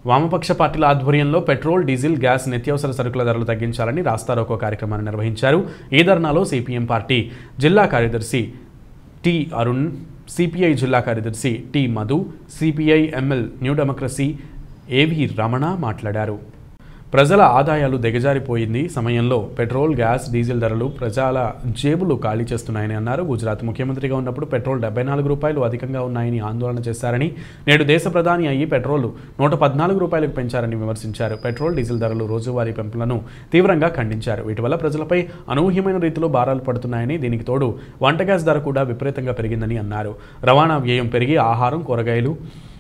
వామపక్ష పార్టీల ఆధ్వర్యంలో పెట్రోల్ డీజిల్ గ్యాస్ నిత్యావసర సరుకుల ధరలు తగ్గించాలని రాస్తారోకో కార్యక్రమాన్ని నిర్వహించారు ఈ ధర్నాలో సిపిఎం పార్టీ జిల్లా కార్యదర్శి టి అరుణ్ సిపిఐ జిల్లా కార్యదర్శి T Madhu CPI ML new democracy AV Ramana మాట్లాడారు ప్రజల ఆదాయాలు దిగజారిపోయింది సమయంలో పెట్రోల్ గ్యాస్ డీజిల్ ధరలు ప్రజల జేబులు ఖాళీ చేస్తున్నాయని అన్నారు గుజరాత్ ముఖ్యమంత్రిగా ఉన్నప్పుడు పెట్రోల్ డెబ్బై నాలుగు రూపాయలు అధికంగా ఉన్నాయని ఆందోళన చేశారని నేడు దేశ ప్రధాని అయ్యి పెట్రోల్ నూట పద్నాలుగు రూపాయలకు పెంచారని విమర్శించారు పెట్రోల్ డీజిల్ ధరలు రోజువారీ పెంపులను తీవ్రంగా ఖండించారు వీటి వల్ల ప్రజలపై అనూహ్యమైన రీతిలో భారాలు పడుతున్నాయని దీనికి తోడు వంట గ్యాస్ ధర కూడా విపరీతంగా పెరిగిందని అన్నారు రవాణా వ్యయం పెరిగి ఆహారం కూరగాయలు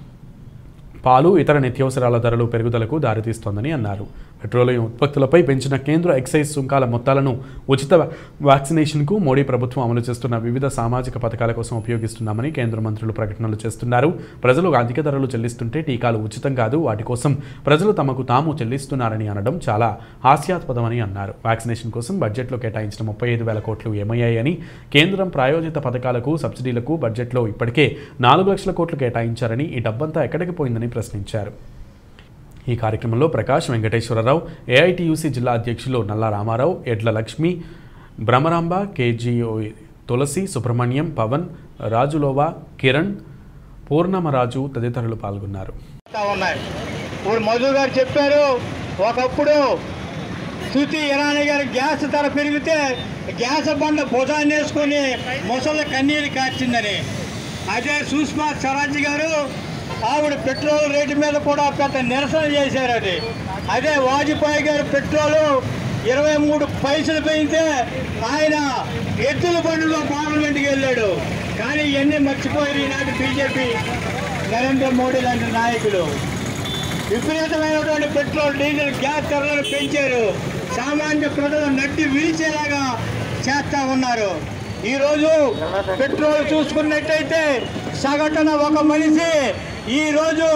పాలు ఇతర నిత్యావసరాల ధరలు పెరుగుదలకు దారితీస్తోందని అన్నారు పెట్రోలియం ఉత్పత్తులపై పెంచిన కేంద్ర ఎక్సైజ్ సుంకాల మొత్తాలను ఉచిత వ్యాక్సినేషన్కు మోడీ ప్రభుత్వం అమలు చేస్తున్న వివిధ సామాజిక పథకాల కోసం ఉపయోగిస్తున్నామని కేంద్ర మంత్రులు ప్రకటనలు చేస్తున్నారు ప్రజలు అధిక ధరలు చెల్లిస్తుంటే టీకాలు ఉచితం కాదు వాటి కోసం ప్రజలు తమకు తాము చెల్లిస్తున్నారని అనడం చాలా హాస్యాస్పదమని అన్నారు వ్యాక్సినేషన్ కోసం బడ్జెట్లో కేటాయించిన ముప్పై ఐదు వేల కోట్లు ఏమయ్యాయని కేంద్రం ప్రాయోజిత పథకాలకు సబ్సిడీలకు బడ్జెట్లో ఇప్పటికే నాలుగు లక్షల కోట్లు కేటాయించారని ఈ డబ్బంతా ఎక్కడికి పోయిందని ప్రశ్నించారు ఈ కార్యక్రమంలో ప్రకాష్ వెంకటేశ్వరరావు ఏఐటియుసి జిల్లా అధ్యక్షులు నల్లా రామారావు ఎడ్ల లక్ష్మి భ్రమరాంబ కేజీఓ తులసి సుబ్రహ్మణ్యం పవన్ రాజులోవా కిరణ్ పూర్ణమరాజు తదితరులు పాల్గొన్నారు వస్తా ఉన్నాయి ఇప్పుడు మధు గారు చెప్పారు ఒకప్పుడు శృతి ఇరానీ గారి గ్యాస్ ధర పెరిగితే గ్యాస్ బండ భుజాన్ని వేసుకొని ముసలి కన్నీరు కార్చిందని అదే సుష్మా స్వరాజ్ గారు ఆవిడ పెట్రోల్ రేటు మీద కూడా పెద్ద నిరసన చేశారు అది అదే వాజ్పేయి గారు పెట్రోలు ఇరవై మూడు పైసలు పెంచితే ఆయన ఎద్దుల బండిలో పార్లమెంట్కి వెళ్ళాడు కానీ ఇవన్నీ మర్చిపోయారు ఈనాటి బీజేపీ నరేంద్ర మోడీ లాంటి నాయకులు విపరీతమైనటువంటి పెట్రోల్ డీజిల్ గ్యాస్ ధరలను పెంచారు సామాన్య ప్రజలు నడ్డి విరిచేలాగా చేస్తా ఉన్నారు ఈరోజు పెట్రోల్ చూసుకున్నట్టయితే సగటున ఒక మనిషి ఈరోజు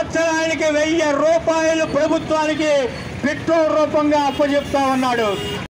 సంవత్సరానికి వెయ్యి రూపాయలు ప్రభుత్వానికి పెట్రోల్ రూపంగా అప్పచెప్తా ఉన్నాడు